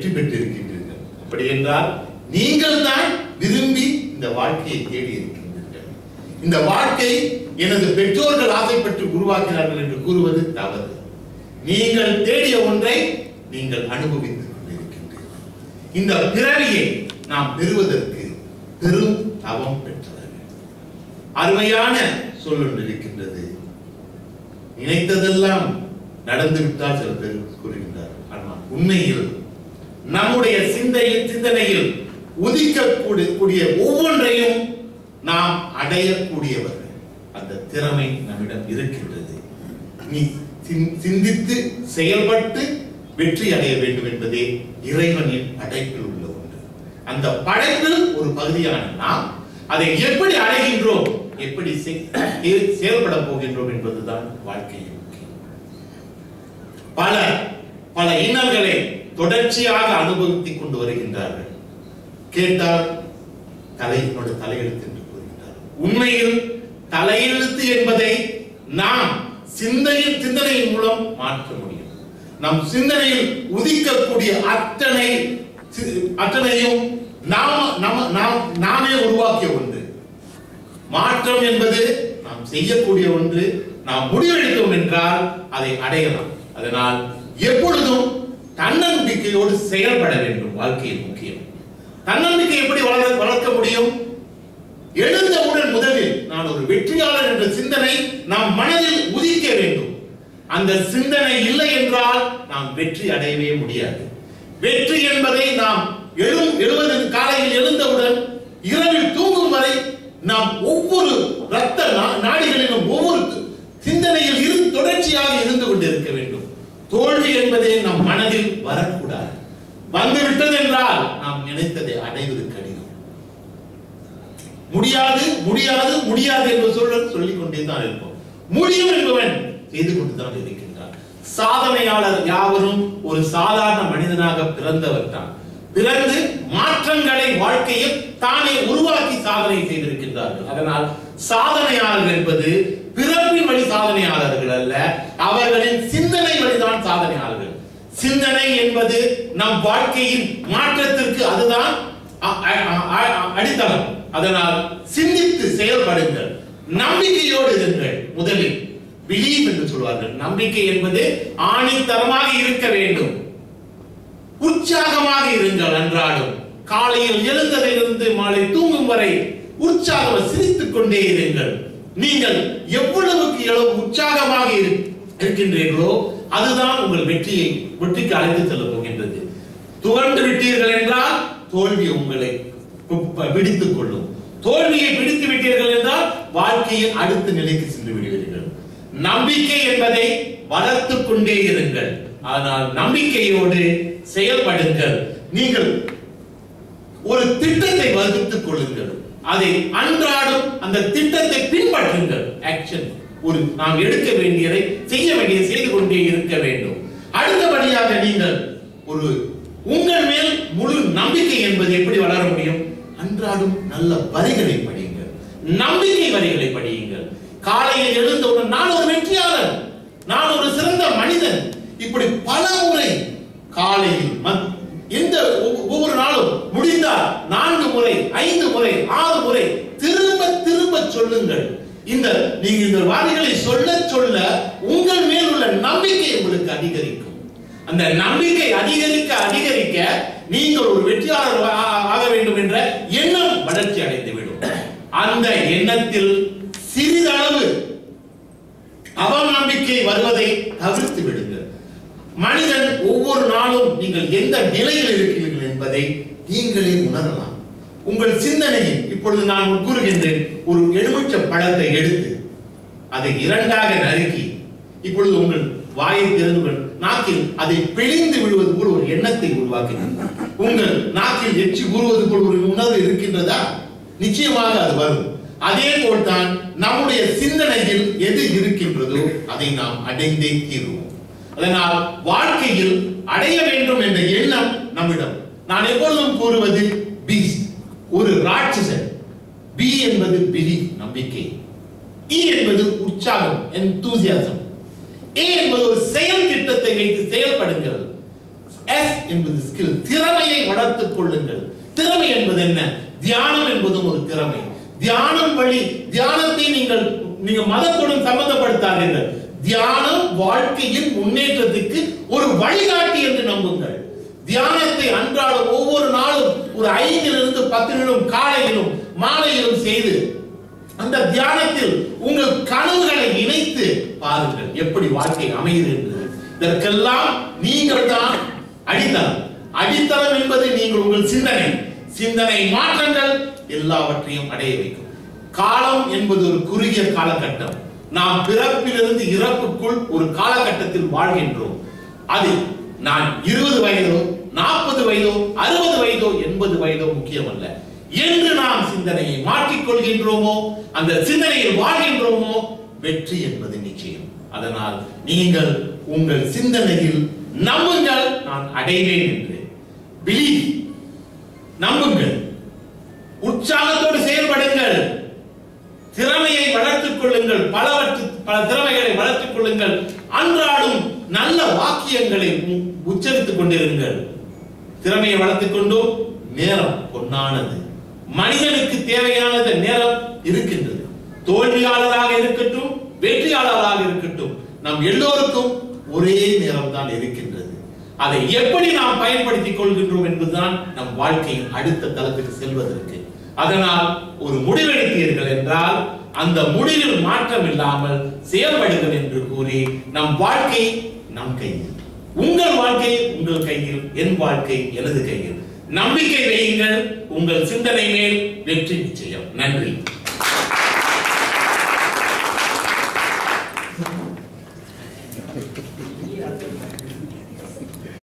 வெற்றி பெற்றிருக்கின்றீர்கள் அப்படி என்றால் நீங்கள் தான் விரும்பி இந்த வாழ்க்கையை தேடி இருக்கின்றீர்கள் இந்த வாழ்க்கை எனது பெற்றோர்கள் ஆசைப்பட்டு உருவாக்கினார்கள் என்று கூறுவது தவறு நீங்கள் தேடிய ஒன்றை நீங்கள் அனுபவித்துக் கொண்டிருக்கின்றீர்கள் இந்த பிறவியை நாம் பெறுவதற்கு பெரும் தவம் பெற்றவர்கள் அருமையான சொல் ஒன்று இருக்கின்றது நினைத்ததெல்லாம் நடந்து விட்டால் சில பேர் கூறுகின்றார் ஆனால் உண்மையில் நம்முடைய சிந்தையில் சிந்தனையில் உதிக்கக்கூடிய கூடிய ஒவ்வொன்றையும் நாம் அடையக்கூடியவர்கள் அந்த திறமை நம்மிடம் இருக்கின்றது நீ சிந்- சிந்தித்து செயல்பட்டு வெற்றி அடைய வேண்டும் என்பதே இறைவனின் படைப்பில் உள்ள ஒன்று அந்த படைப்பில் ஒரு பகுதியான நாம் அதை எப்படி அடைகின்றோம் எப்படி செ- செயல்பட போகின்றோம் என்பதுதான் வாழ்க்கையின் முக்கியம் பலர் பல இன்னல்களை தொடர்ச்சியாக அனுபவித்துக் கொண்டு வருகின்றார்கள் கேட்டால் தலையினோட தலையெழுத்து என்று கூறுகின்றார் உண்மையில் தலையெழுத்து என்பதை நாம் சிந்தையின் சிந்தனையின் மூலம் மாற்ற முடியும் நம் சிந்தனையில் உதிக்கக்கூடிய அத்தனை சி- அத்தனையும் நாம நம- நாம் நாமே உருவாக்கிய ஒன்று மாற்றம் என்பது நாம் செய்யக்கூடிய ஒன்று நாம் முடிவெடுத்தோம் என்றால் அதை அடையலாம் அதனால் எப்பொழுதும் தன்னம்பிக்கையோடு செயல்பட வேண்டும் வாழ்க்கையில் முக்கியம் தன்னம்பிக்கை எப்படி வளர வளர்க்க முடியும் எழுந்தவுடன் முதலில் நான் ஒரு வெற்றியாளர் என்ற சிந்தனை நாம் மனதில் உதிக்க வேண்டும் அந்த சிந்தனை இல்லை என்றால் நாம் வெற்றி அடையவே முடியாது வெற்றி என்பதை நாம் எழும் எழுவதற்கு காலையில் எழுந்தவுடன் இரவில் தூங்கும் வரை நாம் ஒவ்வொரு ரத்த நா- நாடிகளிலும் ஒவ்வொரு சிந்தனையில் இருந்து தொடர்ச்சியாக இருந்து கொண்டிருக்க வேண்டும் தோல்வி என்பதே நம் மனதில் வரக்கூடாது வந்து விட்டது என்றால் நாம் நினைத்ததை அடைவது கடினம் முடியாது முடியாது முடியாது என்று சொல்ல சொல்லிக் கொண்டே தான் இருப்போம் முடியும் என்பவன் செய்து கொண்டுதான் இருக்கின்றான் சாதனையாளர் யாவரும் ஒரு சாதாரண மனிதனாக பிறந்தவர் தான் பிறந்து மாற்றங்களை வாழ்க்கையில் தானே உருவாக்கி சாதனை செய்திருக்கின்றார்கள் அதனால் சாதனையாளர் என்பது பிறப்பின் வழி சாதனையாளர்கள் அல்ல அவர்களின் சிந்தனை வழிதான் சாதனையாளர்கள் சிந்தனை என்பது நம் வாழ்க்கையின் மாற்றத்திற்கு அதுதான் அ- அ- அ- அ- அடித்தளம் அதனால் சிந்தித்து செயல்படுங்கள் நம்பிக்கையோடு இருங்கள் முதலில் பிலீவ் என்று சொல்வார்கள் நம்பிக்கை என்பது ஆணித்தரமாக இருக்க வேண்டும் உற்சாகமாக இருங்கள் அன்றாடும் காலையில் எழுந்ததிலிருந்து மாலை தூங்கும் வரை உற்சாகம் சிரித்துக் கொண்டே இருங்கள் நீங்கள் எவ்வளவுக்கு எவ்வளவு உற்சாகமாக இரு- இருக்கின்றீர்களோ அதுதான் உங்கள் வெற்றியை வெற்றிக்கு அழைத்து செல்ல போகின்றது துவண்டு விட்டீர்கள் என்றால் தோல்வி உங்களை கு- பிடித்துக் கொள்ளும் தோல்வியை பிடித்து விட்டீர்கள் என்றால் வாழ்க்கையில் அடுத்த நிலைக்கு சென்று விடுவீர்கள் நம்பிக்கை என்பதை வளர்த்துக் கொண்டே இருங்கள் ஆனால் நம்பிக்கையோடு செயல்படுங்கள் நீங்கள் ஒரு திட்டத்தை வகுத்துக் கொள்ளுங்கள் அதை அன்றாடம் அந்த திட்டத்தை பின்பற்றுங்கள் ஆக்ஷன் ஒரு நாம் எடுக்க வேண்டியதை செய்ய வேண்டியதை செய்து கொண்டே இருக்க வேண்டும் அடுத்தபடியாக நீங்கள் ஒரு உங்கள் மேல் முழு நம்பிக்கை என்பது எப்படி வளர முடியும் அன்றாடம் நல்ல வரிகளை படியுங்கள் நம்பிக்கை வரிகளை படியுங்கள் காலையில் எழுந்தவுடன் நான் ஒரு வெற்றியாளர் நான் ஒரு சிறந்த மனிதன் இப்படி பல முறை காலையில் மத்- எந்த ஒவ்வொ- ஒவ்வொரு நாளும் முடிந்தால் நான்கு முறை ஐந்து முறை ஆறு முறை திரும்ப திரும்ப சொல்லுங்கள் இந்த நீங்க இந்த வார்த்தைகளை சொல்ல சொல்ல உங்கள் மேல் உள்ள நம்பிக்கை உங்களுக்கு அதிகரிக்கும் அந்த நம்பிக்கை அதிகரிக்க அதிகரிக்க நீங்கள் ஒரு வெற்றியாளர் ஆ- ஆக வேண்டும் என்ற எண்ணம் வளர்ச்சி அடைந்துவிடும் அந்த எண்ணத்தில் சிறிதளவு அவநம்பிக்கை வருவதை தவிர்த்து விடுங்கள் மனிதன் ஒவ்வொரு நாளும் நீங்கள் எந்த நிலையில் இருக்கிறீர்கள் என்பதை நீங்களே உணரலாம் உங்கள் சிந்தனையில் இப்பொழுது நான் உங்களுக்கு கூறுகின்றேன் ஒரு எலுமிச்ச பழத்தை எடுத்து அதை இரண்டாக நறுக்கி இப்பொழுது உங்கள் வாயை திறந்து உங்கள் நாக்கில் அதை பிழிந்து விடுவது போல் ஒரு எண்ணத்தை உருவாக்கினார் உங்கள் நாக்கில் எச்சி ஊறுவது போல் ஒரு உணர்வு இருக்கின்றதா நிச்சயமாக அது வரும் அதே போல்தான் நம்முடைய சிந்தனையில் எது இருக்கின்றதோ அதை நாம் அடைந்தே தீருவோம் அதனால் வாழ்க்கையில் அடைய வேண்டும் என்ற எண்ணம் நம்மிடம் நான் எப்பொழுதும் கூறுவது பீஸ்ட் ஒரு ராட்சசன் பி என்பது பிலி நம்பிக்கை இ என்பது உற்சாகம் enthusiasm ஏ என்பது ஒரு செயல் திட்டத்தை வைத்து செயல்படுங்கள் எஸ் என்பது ஸ்கில் திறமையை வளர்த்துக் கொள்ளுங்கள் திறமை என்பது என்ன தியானம் என்பதும் ஒரு திறமை தியானம் வழி தியானத்தை நீங்கள் நீங்க மதத்துடன் சம்பந்தப்படுத்தாதீர்கள் தியானம் வாழ்க்கையின் முன்னேற்றத்துக்கு ஒரு வழிகாட்டி என்று நம்புங்கள் தியானத்தை அன்றாடம் ஒவ்வொரு நாளும் ஒரு ஐந்திலிருந்து பத்து நிமிடம் காலையிலும் மாலையிலும் செய்து அந்த தியானத்தில் உங்கள் கனவுகளை இணைத்து பாருங்கள் எப்படி வாழ்க்கை அமையுது என்று இதற்கெல்லாம் நீங்கள் தான் அடித்தளம் அடித்தளம் என்பது நீங்கள் உங்கள் சிந்தனை சிந்தனை மாற்றங்கள் எல்லாவற்றையும் அடைய வைக்கும் காலம் என்பது ஒரு குறுகிய காலகட்டம் நாம் பிறப்பிலிருந்து இறப்புக்குள் ஒரு காலகட்டத்தில் வாழ்கின்றோம் அது நான் இருபது வயதோ நாற்பது வயதோ அறுபது வயதோ எண்பது வயதோ முக்கியமல்ல என்று நாம் சிந்தனையை மாற்றிக் கொள்கின்றோமோ அந்த சிந்தனையில் வாழ்கின்றோமோ வெற்றி என்பது நிச்சயம் அதனால் நீங்கள் உங்கள் சிந்தனையில் நம்புங்கள் நான் அடைவேன் என்று பிலீவ் நம்புங்கள் உற்சாகத்தோடு செயல்படுங்கள் திறமையை வளர்த்துக் கொள்ளுங்கள் பலவற்று பல திறமைகளை வளர்த்துக் கொள்ளுங்கள் அன்றாடும் நல்ல வாக்கியங்களை உ- உச்சரித்துக் கொண்டிருங்கள் திறமையை வளர்த்துக் கொண்டோம் நேரம் பொன்னானது மனிதனுக்கு தேவையானது நேரம் இருக்கின்றது தோல்வியாளராக இருக்கட்டும் வெற்றியாளராக இருக்கட்டும் நம் எல்லோருக்கும் ஒரே நேரம் தான் இருக்கின்றது அதை எப்படி நாம் பயன்படுத்திக் கொள்கின்றோம் என்பதுதான் நம் வாழ்க்கையின் அடுத்த தளத்துக்கு செல்வதற்கு அதனால் ஒரு முடிவெடுத்தீர்கள் என்றால் அந்த முடிவில் மாற்றம் இல்லாமல் செயல்படுங்கள் என்று கூறி நம் வாழ்க்கை நம் கையில் உங்கள் வாழ்க்கை உங்கள் கையில் என் வாழ்க்கை எனது கையில் நம்பிக்கை வையுங்கள் உங்கள் சிந்தனை மேல் வெற்றி நிச்சயம் நன்றி